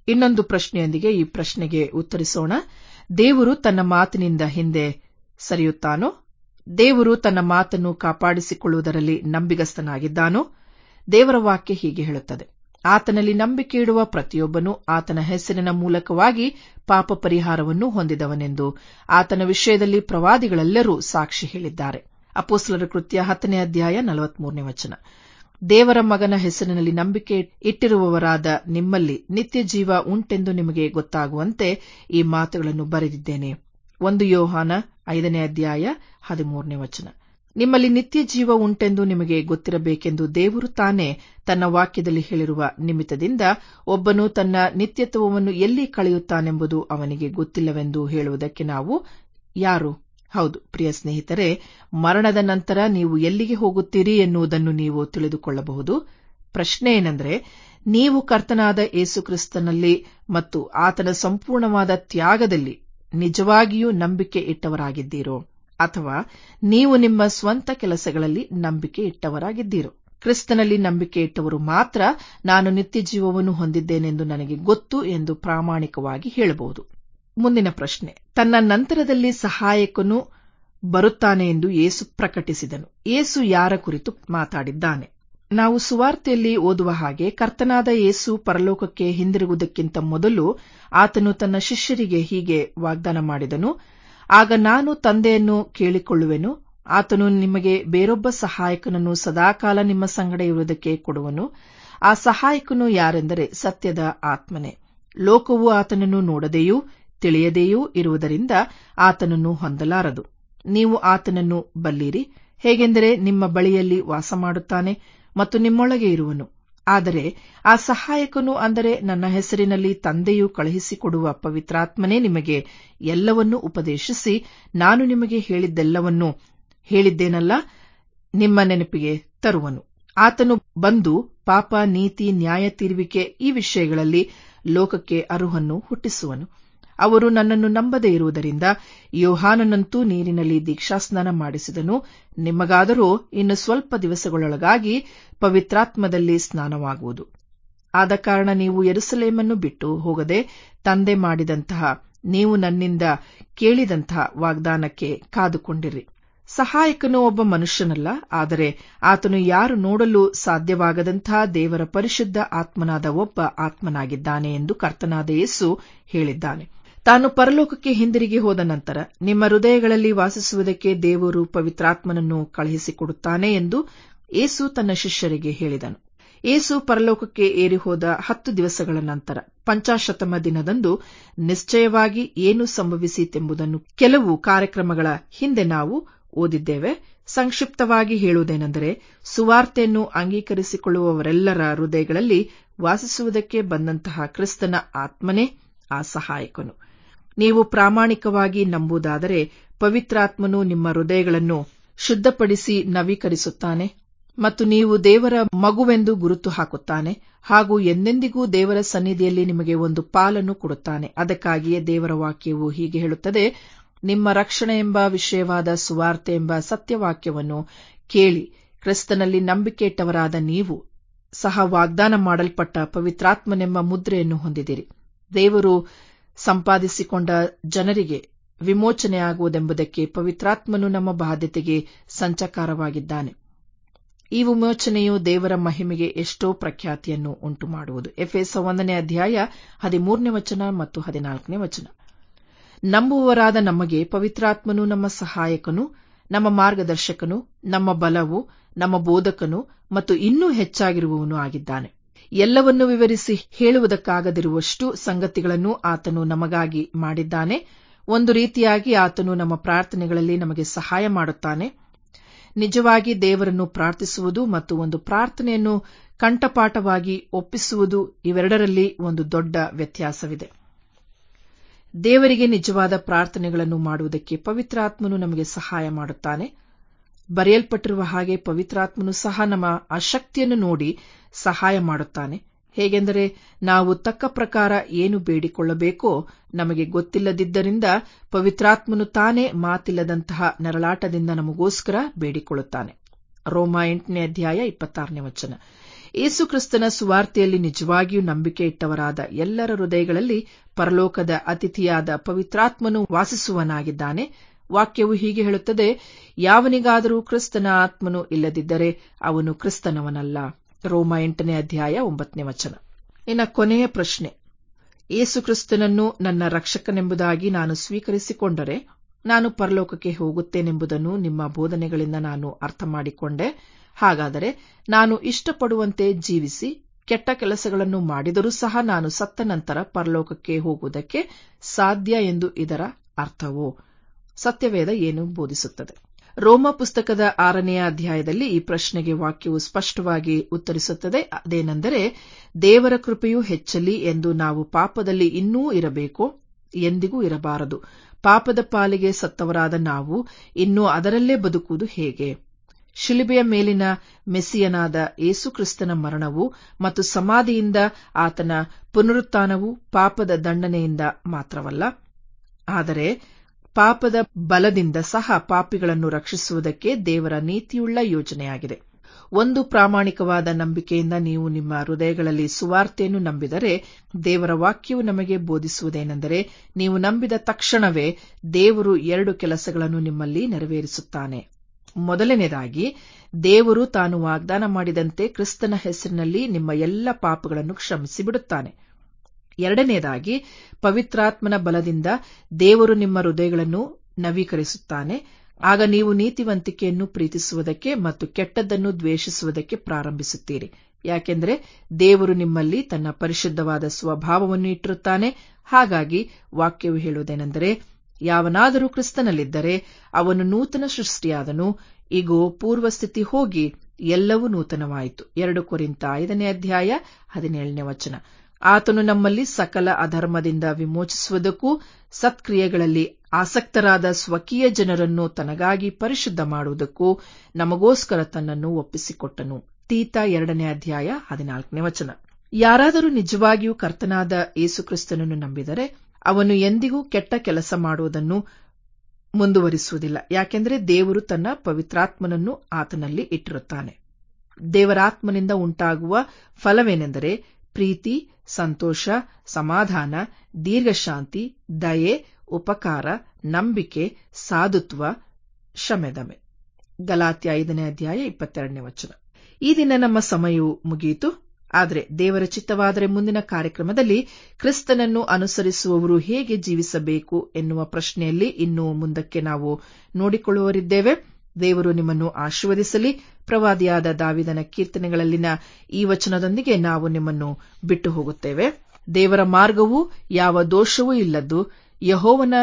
ಇನ್ನೊಂದು ಪ್ರಶ್ನೆಯೊಂದಿಗೆ ಈ ಪ್ರಶ್ನೆಗೆ ಉತ್ತರಿಸೋಣ ದೇವರು ತನ್ನ ಮಾತಿನಿಂದ ಹಿಂದೆ ಸರಿಯುತ್ತಾನೋ ದೇವರು ತನ್ನ ಮಾತನ್ನು ಕಾಪಾಡಿಸಿಕೊಳ್ಳುವುದರಲ್ಲಿ ನಂಬಿಗಸ್ತನಾಗಿದ್ದಾನೋ ದೇವರ ವಾಕ್ಯ ಹೀಗೆ ಹೇಳುತ್ತದೆ ಆತನಲ್ಲಿ ನಂಬಿಕೆ ಇಡುವ ಪ್ರತಿಯೊಬ್ಬನು ಆತನ ಹೆಸರಿನ ಮೂಲಕವಾಗಿ ಪಾಪ ಪರಿಹಾರವನ್ನು ಹೊಂದಿದವನೆಂದು ಆತನ ವಿಷಯದಲ್ಲಿ ಪ್ರವಾದಿಗಳೆಲ್ಲರೂ ಸಾಕ್ಷಿ ಹೇಳಿದ್ದಾರೆ ಅಪೋಸ್ಲರ ಕೃತ್ಯ ಹತ್ತನೇ ಅಧ್ಯಾಯ ನಲವತ್ಮೂರನೇ ವಚನ ದೇವರ ಮಗನ ಹೆಸರಿನಲ್ಲಿ ನಂಬಿಕೆ ಇಟ್ಟಿರುವವರಾದ ನಿಮ್ಮಲ್ಲಿ ನಿತ್ಯ ಜೀವ ಉಂಟೆಂದು ನಿಮಗೆ ಗೊತ್ತಾಗುವಂತೆ ಈ ಮಾತುಗಳನ್ನು ಬರೆದಿದ್ದೇನೆ ಒಂದು ಯೋಹಾನ ಐದನೇ ಅಧ್ಯಾಯ ಹದಿಮೂರನೇ ವಚನ ನಿಮ್ಮಲ್ಲಿ ನಿತ್ಯ ಜೀವ ಉಂಟೆಂದು ನಿಮಗೆ ಗೊತ್ತಿರಬೇಕೆಂದು ದೇವರು ತಾನೇ ತನ್ನ ವಾಕ್ಯದಲ್ಲಿ ಹೇಳಿರುವ ನಿಮಿತ್ತದಿಂದ ಒಬ್ಬನು ತನ್ನ ನಿತ್ಯತ್ವವನ್ನು ಎಲ್ಲಿ ಕಳೆಯುತ್ತಾನೆಂಬುದು ಅವನಿಗೆ ಗೊತ್ತಿಲ್ಲವೆಂದು ಹೇಳುವುದಕ್ಕೆ ನಾವು ಯಾರು ಹೌದು ಪ್ರಿಯ ಸ್ನೇಹಿತರೆ ಮರಣದ ನಂತರ ನೀವು ಎಲ್ಲಿಗೆ ಹೋಗುತ್ತೀರಿ ಎನ್ನುವುದನ್ನು ನೀವು ತಿಳಿದುಕೊಳ್ಳಬಹುದು ಪ್ರಶ್ನೆ ಏನೆಂದರೆ ನೀವು ಕರ್ತನಾದ ಯೇಸುಕ್ರಿಸ್ತನಲ್ಲಿ ಮತ್ತು ಆತನ ಸಂಪೂರ್ಣವಾದ ತ್ಯಾಗದಲ್ಲಿ ನಿಜವಾಗಿಯೂ ನಂಬಿಕೆ ಇಟ್ಟವರಾಗಿದ್ದೀರೋ ಅಥವಾ ನೀವು ನಿಮ್ಮ ಸ್ವಂತ ಕೆಲಸಗಳಲ್ಲಿ ನಂಬಿಕೆ ಇಟ್ಟವರಾಗಿದ್ದೀರೋ ಕ್ರಿಸ್ತನಲ್ಲಿ ನಂಬಿಕೆ ಇಟ್ಟವರು ಮಾತ್ರ ನಾನು ನಿತ್ಯ ಜೀವವನ್ನು ಹೊಂದಿದ್ದೇನೆಂದು ನನಗೆ ಗೊತ್ತು ಎಂದು ಪ್ರಾಮಾಣಿಕವಾಗಿ ಹೇಳಬಹುದು ಮುಂದಿನ ಪ್ರಶ್ನೆ ತನ್ನ ನಂತರದಲ್ಲಿ ಸಹಾಯಕನು ಬರುತ್ತಾನೆ ಎಂದು ಯೇಸು ಪ್ರಕಟಿಸಿದನು ಯೇಸು ಯಾರ ಕುರಿತು ಮಾತಾಡಿದ್ದಾನೆ ನಾವು ಸುವಾರ್ತೆಯಲ್ಲಿ ಓದುವ ಹಾಗೆ ಕರ್ತನಾದ ಯೇಸು ಪರಲೋಕಕ್ಕೆ ಹಿಂದಿರುಗುವುದಕ್ಕಿಂತ ಮೊದಲು ಆತನು ತನ್ನ ಶಿಷ್ಯರಿಗೆ ಹೀಗೆ ವಾಗ್ದಾನ ಮಾಡಿದನು ಆಗ ನಾನು ತಂದೆಯನ್ನು ಕೇಳಿಕೊಳ್ಳುವೆನು ಆತನು ನಿಮಗೆ ಬೇರೊಬ್ಬ ಸಹಾಯಕನನ್ನು ಸದಾಕಾಲ ನಿಮ್ಮ ಸಂಗಡ ಇರುವುದಕ್ಕೆ ಕೊಡುವನು ಆ ಸಹಾಯಕನು ಯಾರೆಂದರೆ ಸತ್ಯದ ಆತ್ಮನೆ ಲೋಕವು ಆತನನ್ನು ನೋಡದೆಯೂ ತಿಳಿಯದೆಯೂ ಇರುವುದರಿಂದ ಆತನನ್ನು ಹೊಂದಲಾರದು ನೀವು ಆತನನ್ನು ಬಲ್ಲಿರಿ ಹೇಗೆಂದರೆ ನಿಮ್ಮ ಬಳಿಯಲ್ಲಿ ವಾಸ ಮಾಡುತ್ತಾನೆ ಮತ್ತು ನಿಮ್ಮೊಳಗೆ ಇರುವನು ಆದರೆ ಆ ಸಹಾಯಕನು ಅಂದರೆ ನನ್ನ ಹೆಸರಿನಲ್ಲಿ ತಂದೆಯು ಕಳುಹಿಸಿಕೊಡುವ ಪವಿತ್ರಾತ್ಮನೇ ನಿಮಗೆ ಎಲ್ಲವನ್ನೂ ಉಪದೇಶಿಸಿ ನಾನು ನಿಮಗೆ ಹೇಳಿದ್ದೆಲ್ಲವನ್ನೂ ಹೇಳಿದ್ದೇನಲ್ಲ ನಿಮ್ಮ ನೆನಪಿಗೆ ತರುವನು ಆತನು ಬಂದು ಪಾಪ ನೀತಿ ನ್ಯಾಯ ತೀರುವಿಕೆ ಈ ವಿಷಯಗಳಲ್ಲಿ ಲೋಕಕ್ಕೆ ಅರುಹನ್ನು ಹುಟ್ಟಿಸುವನು ಅವರು ನನ್ನನ್ನು ನಂಬದೇ ಇರುವುದರಿಂದ ಯೋಹಾನನಂತೂ ನೀರಿನಲ್ಲಿ ದೀಕ್ಷಾಸ್ನಾನ ಮಾಡಿಸಿದನು ನಿಮಗಾದರೂ ಇನ್ನು ಸ್ವಲ್ಪ ದಿವಸಗಳೊಳಗಾಗಿ ಪವಿತ್ರಾತ್ಮದಲ್ಲಿ ಸ್ನಾನವಾಗುವುದು ಆದ ಕಾರಣ ನೀವು ಯೆರೂಸಲೇಮನ್ನು ಬಿಟ್ಟು ಹೋಗದೆ ತಂದೆ ಮಾಡಿದಂತಹ ನೀವು ನನ್ನಿಂದ ಕೇಳಿದಂತಹ ವಾಗ್ದಾನಕ್ಕೆ ಕಾದುಕೊಂಡಿರಿ ಸಹಾಯಕನು ಒಬ್ಬ ಮನುಷ್ಯನಲ್ಲ ಆದರೆ ಆತನು ಯಾರು ನೋಡಲು ಸಾಧ್ಯವಾಗದಂತಹ ದೇವರ ಪರಿಶುದ್ಧ ಆತ್ಮನಾದ ಒಬ್ಬ ಆತ್ಮನಾಗಿದ್ದಾನೆ ಎಂದು ಕರ್ತನಾದ ಯೇಸು ಹೇಳಿದ್ದಾನೆ ತಾನು ಪರಲೋಕಕ್ಕೆ ಹಿಂದಿರುಗಿ ಹೋದ ನಂತರ ನಿಮ್ಮ ಹೃದಯಗಳಲ್ಲಿ ವಾಸಿಸುವುದಕ್ಕೆ ದೇವರು ಪವಿತ್ರಾತ್ಮನನ್ನು ಕಳುಹಿಸಿಕೊಡುತ್ತಾನೆ ಎಂದು ಏಸು ತನ್ನ ಶಿಷ್ಯರಿಗೆ ಹೇಳಿದನು ಏಸು ಪರಲೋಕಕ್ಕೆ ಏರಿ ಹೋದ ಹತ್ತು ದಿವಸಗಳ ನಂತರ ಪಂಚಾಶತಮ ದಿನದಂದು ನಿಶ್ಚಯವಾಗಿ ಏನು ಸಂಭವಿಸಿತೆಂಬುದನ್ನು ಕೆಲವು ಕಾರ್ಯಕ್ರಮಗಳ ಹಿಂದೆ ನಾವು ಓದಿದ್ದೇವೆ ಸಂಕ್ಷಿಪ್ತವಾಗಿ ಹೇಳುವುದೇನೆಂದರೆ ಸುವಾರ್ತೆಯನ್ನು ಅಂಗೀಕರಿಸಿಕೊಳ್ಳುವವರೆಲ್ಲರ ಹೃದಯಗಳಲ್ಲಿ ವಾಸಿಸುವುದಕ್ಕೆ ಬಂದಂತಹ ಕ್ರಿಸ್ತನ ಆತ್ಮನೇ ಆ ಸಹಾಯಕನು ನೀವು ಪ್ರಾಮಾಣಿಕವಾಗಿ ನಂಬುವುದಾದರೆ ಪವಿತ್ರಾತ್ಮನು ನಿಮ್ಮ ಹೃದಯಗಳನ್ನು ಶುದ್ಧಪಡಿಸಿ ನವೀಕರಿಸುತ್ತಾನೆ ಮತ್ತು ನೀವು ದೇವರ ಮಗುವೆಂದು ಗುರುತು ಹಾಕುತ್ತಾನೆ ಹಾಗೂ ಎಂದೆಂದಿಗೂ ದೇವರ ಸನ್ನಿಧಿಯಲ್ಲಿ ನಿಮಗೆ ಒಂದು ಪಾಲನ್ನು ಕೊಡುತ್ತಾನೆ ಅದಕ್ಕಾಗಿಯೇ ದೇವರ ವಾಕ್ಯವು ಹೀಗೆ ಹೇಳುತ್ತದೆ ನಿಮ್ಮ ರಕ್ಷಣೆ ಎಂಬ ವಿಷಯವಾದ ಸುವಾರ್ತೆ ಎಂಬ ಸತ್ಯವಾಕ್ಯವನ್ನು ಕೇಳಿ ಕ್ರಿಸ್ತನಲ್ಲಿ ನಂಬಿಕೆ ಇಟ್ಟವರಾದ ನೀವು ಸಹ ವಾಗ್ದಾನ ಮಾಡಲ್ಪಟ್ಟ ಪವಿತ್ರಾತ್ಮನೆಂಬ ಮುದ್ರೆಯನ್ನು ಹೊಂದಿದಿರಿ ದೇವರು ಸಂಪಾದಿಸಿಕೊಂಡ ಜನರಿಗೆ ವಿಮೋಚನೆಯಾಗುವುದೆಂಬುದಕ್ಕೆ ಪವಿತ್ರಾತ್ಮನು ನಮ್ಮ ಬಾಧ್ಯತೆಗೆ ಸಂಚಕಾರವಾಗಿದ್ದಾನೆ ಈ ವಿಮೋಚನೆಯು ದೇವರ ಮಹಿಮೆಗೆ ಎಷ್ಟೋ ಪ್ರಖ್ಯಾತಿಯನ್ನು ಉಂಟು ಮಾಡುವುದು ಎಫೆಸ ಒಂದನೇ ಅಧ್ಯಾಯ ಹದಿಮೂರನೇ ವಚನ ಮತ್ತು ಹದಿನಾಲ್ಕನೇ ವಚನ ನಂಬುವವರಾದ ನಮಗೆ ಪವಿತ್ರಾತ್ಮನು ನಮ್ಮ ಸಹಾಯಕನು ನಮ್ಮ ಮಾರ್ಗದರ್ಶಕನು ನಮ್ಮ ಬಲವು ನಮ್ಮ ಬೋಧಕನು ಮತ್ತು ಇನ್ನೂ ಹೆಚ್ಚಾಗಿರುವವನು ಆಗಿದ್ದಾನೆ ಎಲ್ಲವನ್ನೂ ವಿವರಿಸಿ ಹೇಳುವುದಕ್ಕಾಗದಿರುವಷ್ಟು ಸಂಗತಿಗಳನ್ನು ಆತನು ನಮಗಾಗಿ ಮಾಡಿದ್ದಾನೆ ಒಂದು ರೀತಿಯಾಗಿ ಆತನು ನಮ್ಮ ಪ್ರಾರ್ಥನೆಗಳಲ್ಲಿ ನಮಗೆ ಸಹಾಯ ಮಾಡುತ್ತಾನೆ ನಿಜವಾಗಿ ದೇವರನ್ನು ಪ್ರಾರ್ಥಿಸುವುದು ಮತ್ತು ಒಂದು ಪ್ರಾರ್ಥನೆಯನ್ನು ಕಂಠಪಾಠವಾಗಿ ಒಪ್ಪಿಸುವುದು ಇವೆರಡರಲ್ಲಿ ಒಂದು ದೊಡ್ಡ ವ್ಯತ್ಯಾಸವಿದೆ ದೇವರಿಗೆ ನಿಜವಾದ ಪ್ರಾರ್ಥನೆಗಳನ್ನು ಮಾಡುವುದಕ್ಕೆ ಪವಿತ್ರಾತ್ಮನು ನಮಗೆ ಸಹಾಯ ಮಾಡುತ್ತಾನೆ ಬರೆಯಲ್ಪಟ್ಟಿರುವ ಹಾಗೆ ಪವಿತ್ರಾತ್ಮನು ಸಹ ನಮ್ಮ ಅಶಕ್ತಿಯನ್ನು ನೋಡಿ ಸಹಾಯ ಮಾಡುತ್ತಾನೆ ಹೇಗೆಂದರೆ ನಾವು ತಕ್ಕ ಪ್ರಕಾರ ಏನು ಬೇಡಿಕೊಳ್ಳಬೇಕೋ ನಮಗೆ ಗೊತ್ತಿಲ್ಲದಿದ್ದರಿಂದ ಪವಿತ್ರಾತ್ಮನು ತಾನೇ ಮಾತಿಲ್ಲದಂತಹ ನರಳಾಟದಿಂದ ನಮಗೋಸ್ಕರ ಬೇಡಿಕೊಳ್ಳುತ್ತಾನೆ ರೋಮ ಎಂಟನೇ ಅಧ್ಯಾಯ ಇಪ್ಪತ್ತಾರನೇ ವಚನ ಯೇಸುಕ್ರಿಸ್ತನ ಸುವಾರ್ತೆಯಲ್ಲಿ ನಿಜವಾಗಿಯೂ ನಂಬಿಕೆ ಇಟ್ಟವರಾದ ಎಲ್ಲರ ಹೃದಯಗಳಲ್ಲಿ ಪರಲೋಕದ ಅತಿಥಿಯಾದ ಪವಿತ್ರಾತ್ಮನು ವಾಸಿಸುವನಾಗಿದ್ದಾನೆ ವಾಕ್ಯವು ಹೀಗೆ ಹೇಳುತ್ತದೆ ಯಾವನಿಗಾದರೂ ಕ್ರಿಸ್ತನ ಆತ್ಮನು ಇಲ್ಲದಿದ್ದರೆ ಅವನು ಕ್ರಿಸ್ತನವನಲ್ಲ ರೋಮ ಎಂಟನೇ ಅಧ್ಯಾಯ ಒಂಬತ್ತನೇ ವಚನ ಇನ್ನ ಕೊನೆಯ ಪ್ರಶ್ನೆ ಯೇಸುಕ್ರಿಸ್ತನನ್ನು ನನ್ನ ರಕ್ಷಕನೆಂಬುದಾಗಿ ನಾನು ಸ್ವೀಕರಿಸಿಕೊಂಡರೆ ನಾನು ಪರಲೋಕಕ್ಕೆ ಹೋಗುತ್ತೇನೆಂಬುದನ್ನು ನಿಮ್ಮ ಬೋಧನೆಗಳಿಂದ ನಾನು ಅರ್ಥ ಮಾಡಿಕೊಂಡೆ ಹಾಗಾದರೆ ನಾನು ಇಷ್ಟಪಡುವಂತೆ ಜೀವಿಸಿ ಕೆಟ್ಟ ಕೆಲಸಗಳನ್ನು ಮಾಡಿದರೂ ಸಹ ನಾನು ಸತ್ತ ನಂತರ ಪರಲೋಕಕ್ಕೆ ಹೋಗುವುದಕ್ಕೆ ಸಾಧ್ಯ ಎಂದು ಇದರ ಅರ್ಥವೋ ಸತ್ಯವೇದ ಏನು ಬೋಧಿಸುತ್ತದೆ ರೋಮ ಪುಸ್ತಕದ ಆರನೆಯ ಅಧ್ಯಾಯದಲ್ಲಿ ಈ ಪ್ರಶ್ನೆಗೆ ವಾಕ್ಯವು ಸ್ಪಷ್ಟವಾಗಿ ಉತ್ತರಿಸುತ್ತದೆ ಅದೇನೆಂದರೆ ದೇವರ ಕೃಪೆಯೂ ಹೆಚ್ಚಲಿ ಎಂದು ನಾವು ಪಾಪದಲ್ಲಿ ಇನ್ನೂ ಇರಬೇಕು ಎಂದಿಗೂ ಇರಬಾರದು ಪಾಪದ ಪಾಲಿಗೆ ಸತ್ತವರಾದ ನಾವು ಇನ್ನೂ ಅದರಲ್ಲೇ ಬದುಕುವುದು ಹೇಗೆ ಶಿಲುಬೆಯ ಮೇಲಿನ ಮೆಸ್ಸಿಯನಾದ ಯೇಸುಕ್ರಿಸ್ತನ ಮರಣವು ಮತ್ತು ಸಮಾಧಿಯಿಂದ ಆತನ ಪುನರುತ್ಥಾನವು ಪಾಪದ ದಂಡನೆಯಿಂದ ಮಾತ್ರವಲ್ಲ ಆದರೆ ಪಾಪದ ಬಲದಿಂದ ಸಹ ಪಾಪಿಗಳನ್ನು ರಕ್ಷಿಸುವುದಕ್ಕೆ ದೇವರ ನೀತಿಯುಳ್ಳ ಯೋಜನೆಯಾಗಿದೆ ಒಂದು ಪ್ರಾಮಾಣಿಕವಾದ ನಂಬಿಕೆಯಿಂದ ನೀವು ನಿಮ್ಮ ಹೃದಯಗಳಲ್ಲಿ ಸುವಾರ್ತೆಯನ್ನು ನಂಬಿದರೆ ದೇವರ ವಾಕ್ಯವು ನಮಗೆ ಬೋಧಿಸುವುದೇನೆಂದರೆ ನೀವು ನಂಬಿದ ತಕ್ಷಣವೇ ದೇವರು ಎರಡು ಕೆಲಸಗಳನ್ನು ನಿಮ್ಮಲ್ಲಿ ನೆರವೇರಿಸುತ್ತಾನೆ ಮೊದಲನೇದಾಗಿ ದೇವರು ತಾನು ವಾಗ್ದಾನ ಮಾಡಿದಂತೆ ಕ್ರಿಸ್ತನ ಹೆಸರಿನಲ್ಲಿ ನಿಮ್ಮ ಎಲ್ಲ ಪಾಪಗಳನ್ನು ಕ್ಷಮಿಸಿ ಬಿಡುತ್ತಾನೆ ಎರಡನೇದಾಗಿ ಪವಿತ್ರಾತ್ಮನ ಬಲದಿಂದ ದೇವರು ನಿಮ್ಮ ಹೃದಯಗಳನ್ನು ನವೀಕರಿಸುತ್ತಾನೆ ಆಗ ನೀವು ನೀತಿವಂತಿಕೆಯನ್ನು ಪ್ರೀತಿಸುವುದಕ್ಕೆ ಮತ್ತು ಕೆಟ್ಟದ್ದನ್ನು ದ್ವೇಷಿಸುವುದಕ್ಕೆ ಪ್ರಾರಂಭಿಸುತ್ತೀರಿ ಯಾಕೆಂದರೆ ದೇವರು ನಿಮ್ಮಲ್ಲಿ ತನ್ನ ಪರಿಶುದ್ಧವಾದ ಸ್ವಭಾವವನ್ನು ಇಟ್ಟಿರುತ್ತಾನೆ ಹಾಗಾಗಿ ವಾಕ್ಯವು ಹೇಳುವುದೇನೆಂದರೆ ಯಾವನಾದರೂ ಕ್ರಿಸ್ತನಲ್ಲಿದ್ದರೆ ಅವನು ನೂತನ ಸೃಷ್ಟಿಯಾದನು ಈಗೋ ಪೂರ್ವಸ್ಥಿತಿ ಹೋಗಿ ಎಲ್ಲವೂ ನೂತನವಾಯಿತು ಎರಡು ಕೊರಿಂತ ಐದನೇ ಅಧ್ಯಾಯ ಹದಿನೇಳನೇ ವಚನ ಆತನು ನಮ್ಮಲ್ಲಿ ಸಕಲ ಅಧರ್ಮದಿಂದ ವಿಮೋಚಿಸುವುದಕ್ಕೂ ಸತ್ಕ್ರಿಯೆಗಳಲ್ಲಿ ಆಸಕ್ತರಾದ ಸ್ವಕೀಯ ಜನರನ್ನು ತನಗಾಗಿ ಪರಿಶುದ್ಧ ಮಾಡುವುದಕ್ಕೂ ನಮಗೋಸ್ಕರ ತನ್ನನ್ನು ಒಪ್ಪಿಸಿಕೊಟ್ಟನು ತೀತ ಎರಡನೇ ಅಧ್ಯಾಯ ಹದಿನಾಲ್ಕನೇ ವಚನ ಯಾರಾದರೂ ನಿಜವಾಗಿಯೂ ಕರ್ತನಾದ ಯೇಸುಕ್ರಿಸ್ತನನ್ನು ನಂಬಿದರೆ ಅವನು ಎಂದಿಗೂ ಕೆಟ್ಟ ಕೆಲಸ ಮಾಡುವುದನ್ನು ಮುಂದುವರಿಸುವುದಿಲ್ಲ ಯಾಕೆಂದರೆ ದೇವರು ತನ್ನ ಪವಿತ್ರಾತ್ಮನನ್ನು ಆತನಲ್ಲಿ ಇಟ್ಟಿರುತ್ತಾನೆ ದೇವರಾತ್ಮನಿಂದ ಉಂಟಾಗುವ ಫಲವೇನೆಂದರೆ ಪ್ರೀತಿ ಸಂತೋಷ ಸಮಾಧಾನ ದೀರ್ಘಶಾಂತಿ ದಯೆ ಉಪಕಾರ ನಂಬಿಕೆ ಸಾಧುತ್ವ ಶಮೆದಮೆ ಗಲಾತ್ಯ ಐದನೇ ಅಧ್ಯಾಯ ಇಪ್ಪತ್ತೆರಡನೇ ವಚನ ಈ ದಿನ ನಮ್ಮ ಸಮಯವು ಮುಗಿಯಿತು ಆದರೆ ದೇವರ ಚಿತ್ತವಾದರೆ ಮುಂದಿನ ಕಾರ್ಯಕ್ರಮದಲ್ಲಿ ಕ್ರಿಸ್ತನನ್ನು ಅನುಸರಿಸುವವರು ಹೇಗೆ ಜೀವಿಸಬೇಕು ಎನ್ನುವ ಪ್ರಶ್ನೆಯಲ್ಲಿ ಇನ್ನು ಮುಂದಕ್ಕೆ ನಾವು ನೋಡಿಕೊಳ್ಳುವರಿದ್ದೇವೆ ದೇವರು ನಿಮ್ಮನ್ನು ಆಶೀರ್ವದಿಸಲಿ ಪ್ರವಾದಿಯಾದ ದಾವಿದನ ಕೀರ್ತನೆಗಳಲ್ಲಿನ ಈ ವಚನದೊಂದಿಗೆ ನಾವು ನಿಮ್ಮನ್ನು ಬಿಟ್ಟು ಹೋಗುತ್ತೇವೆ ದೇವರ ಮಾರ್ಗವು ಯಾವ ದೋಷವೂ ಇಲ್ಲದ್ದು ಯಹೋವನ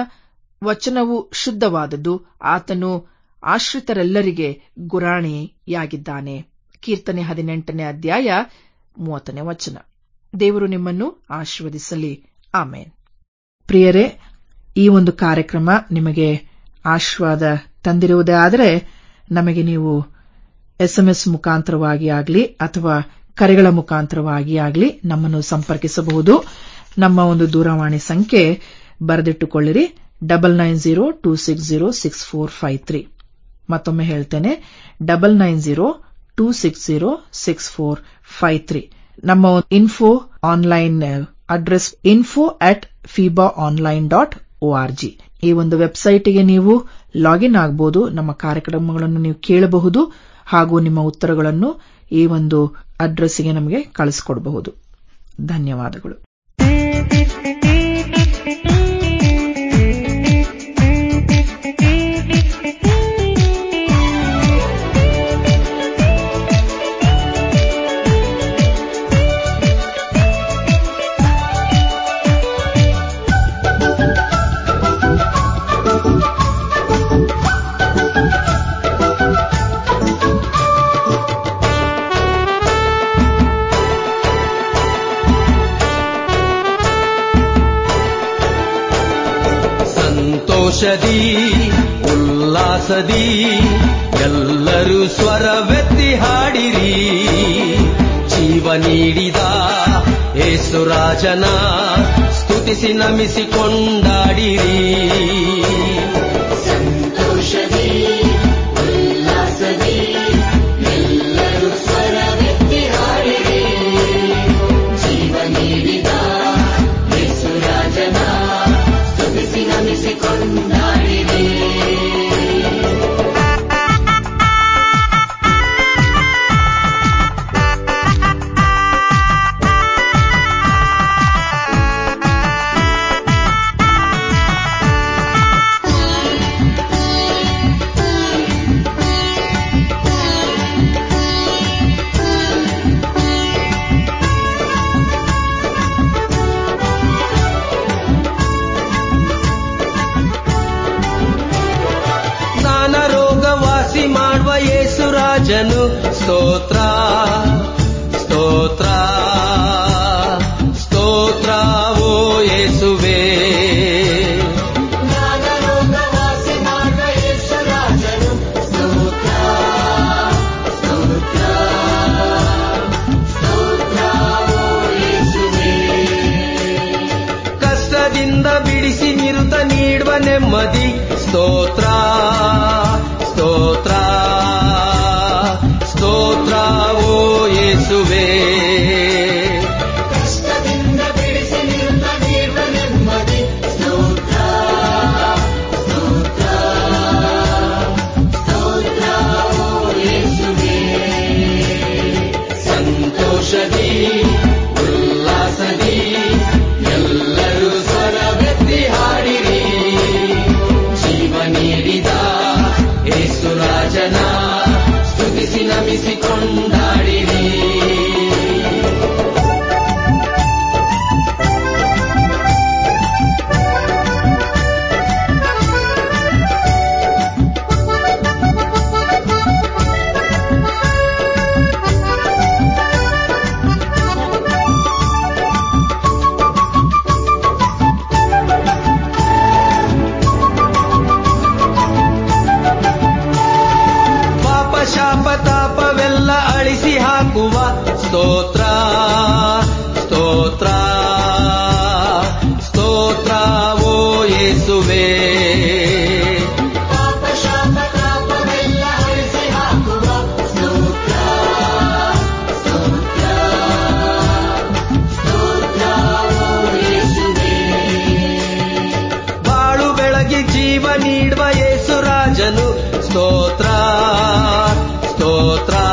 ವಚನವು ಶುದ್ಧವಾದದ್ದು ಆತನು ಆಶ್ರಿತರೆಲ್ಲರಿಗೆ ಗುರಾಣಿಯಾಗಿದ್ದಾನೆ ಕೀರ್ತನೆ ಹದಿನೆಂಟನೇ ಅಧ್ಯಾಯ ಮೂವತ್ತನೇ ವಚನ ದೇವರು ನಿಮ್ಮನ್ನು ಆಶೀರ್ವದಿಸಲಿ ಆಮೇನ್ ಪ್ರಿಯರೇ ಈ ಒಂದು ಕಾರ್ಯಕ್ರಮ ನಿಮಗೆ ಆಶೀರ್ವಾದ ತಂದಿರುವುದೇ ಆದರೆ ನಮಗೆ ನೀವು ಎಸ್ಎಂಎಸ್ ಮುಖಾಂತರವಾಗಿ ಆಗಲಿ ಅಥವಾ ಕರೆಗಳ ಮುಖಾಂತರವಾಗಿ ಆಗಲಿ ನಮ್ಮನ್ನು ಸಂಪರ್ಕಿಸಬಹುದು ನಮ್ಮ ಒಂದು ದೂರವಾಣಿ ಸಂಖ್ಯೆ ಬರೆದಿಟ್ಟುಕೊಳ್ಳಿರಿ double nine zero two six zero six four five three ಮತ್ತೊಮ್ಮೆ ಹೇಳ್ತೇನೆ double nine zero two six zero six four five three ನಮ್ಮ info online address info at FIBA online dot O R G ಈ ಒಂದು ವೆಬ್ಸೈಟ್ಗೆ ನೀವು ಲಾಗಿನ್ ಆಗಬಹುದು ನಮ್ಮ ಕಾರ್ಯಕ್ರಮಗಳನ್ನು ನೀವು ಕೇಳಬಹುದು ಹಾಗೂ ನಿಮ್ಮ ಉತ್ತರಗಳನ್ನು ಈ ಒಂದು ಅಡ್ರೆಸ್ಗೆ ನಮಗೆ ಕಳಿಸಿಕೊಡಬಹುದು ಧನ್ಯವಾದಗಳು ಸಂತೋಷದಿ ಉಲ್ಲಾಸದಿ ಎಲ್ಲರೂ ಸ್ವರವೆತ್ತಿ ಹಾಡಿರಿ ಜೀವ ನೀಡಿದ ಏಸುರಾಜನ ಸ್ತುತಿಸಿ ನಮಿಸಿ ಕೊಂಡಾಡಿರಿ ಸಂತೋಷದಿ ಉಲ್ಲಾಸದಿ ಎಲ್ಲರೂ ಸ್ವರವೆತ್ತಿ ಹಾಡಿರಿ ರಾಜನು ಸ್ತೋತ್ರ ಸ್ತೋತ್ರ ಸ್ತೋತ್ರ ಓ ಯೇಸುವೆ ಕಷ್ಟದಿಂದ ಬಿಡಿಸಿ ನಿರುತ ನೀಡುವ ನೆಮ್ಮದಿ ಸ್ತೋತ್ರ ಸ್ತೋತ್ರ ಸ್ತೋತ್ರ ಓ ಯೇಸುವೆ ಸಂತೋಷದಿ ಉಲ್ಲಾಸದಿ ಎಲ್ಲರೂ ಸ್ವರವೆತ್ತಿ ಹಾಡಿರಿ ಜೀವ ನೀಡಿದ ಯೇಸುರಾಜನ ಸ್ತುತಿಸಿ ನಮಿಸಿ ಕೊಂಡಾಡಿರಿ ಪಾಪ ಶಾಪ ತಾಪವೆಲ್ಲ ಅಳಿಸಿ ಹಾಕುವ ಸ್ತೋತ್ರ ಸ್ತೋತ್ರ ಸ್ತೋತ್ರ ಓ ಯೇಸುವೆ ಬಾಳು ಬೆಳಗಿ ಜೀವ ನೀಡುವ ಯೇಸು ರಾಜನು ಸ್ತೋತ್ರ ಸ್ತೋತ್ರ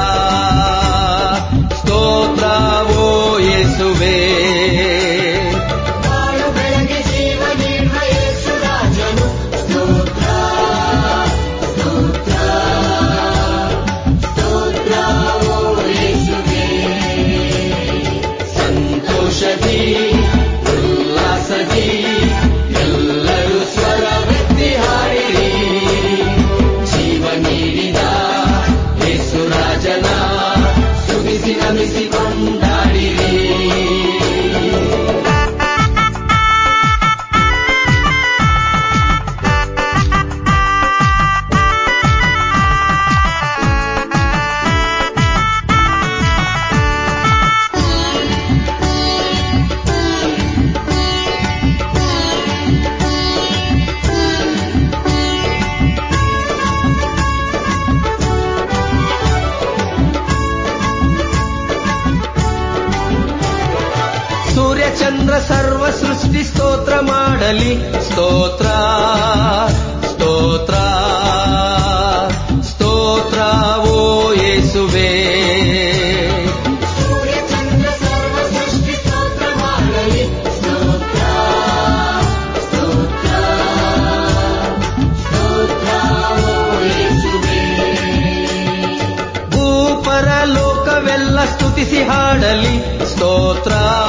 ಸ್ತೋತ್ರ ಓ ಯೇಸುವೆ ಸಂತೋಷದಿ ಉಲ್ಲಾಸದಿ ಎಲ್ಲರೂ ಸ್ವರವೆತ್ತಿ ಹಾಡಿರಿ ಜೀವ ನೀಡಿದ ಯೇಸುರಾಜನ ಸುಗಿಸಿ ನಮಿಸಿ ಕೊಂಡಾಡಿರಿ ಸೂರ್ಯ ಚಂದ್ರ ಸರ್ವ ಸೃಷ್ಟಿ ಸ್ತೋತ್ರ ಮಾಡಲಿ ಸ್ತೋತ್ರ ಸ್ತೋತ್ರ ಸ್ತೋತ್ರ ಓ ಯೇಸುವೆ ಭೂಪರ ಲೋಕವೆಲ್ಲ ಸ್ತುತಿಸಿ ಹಾಡಲಿ ಸ್ತೋತ್ರ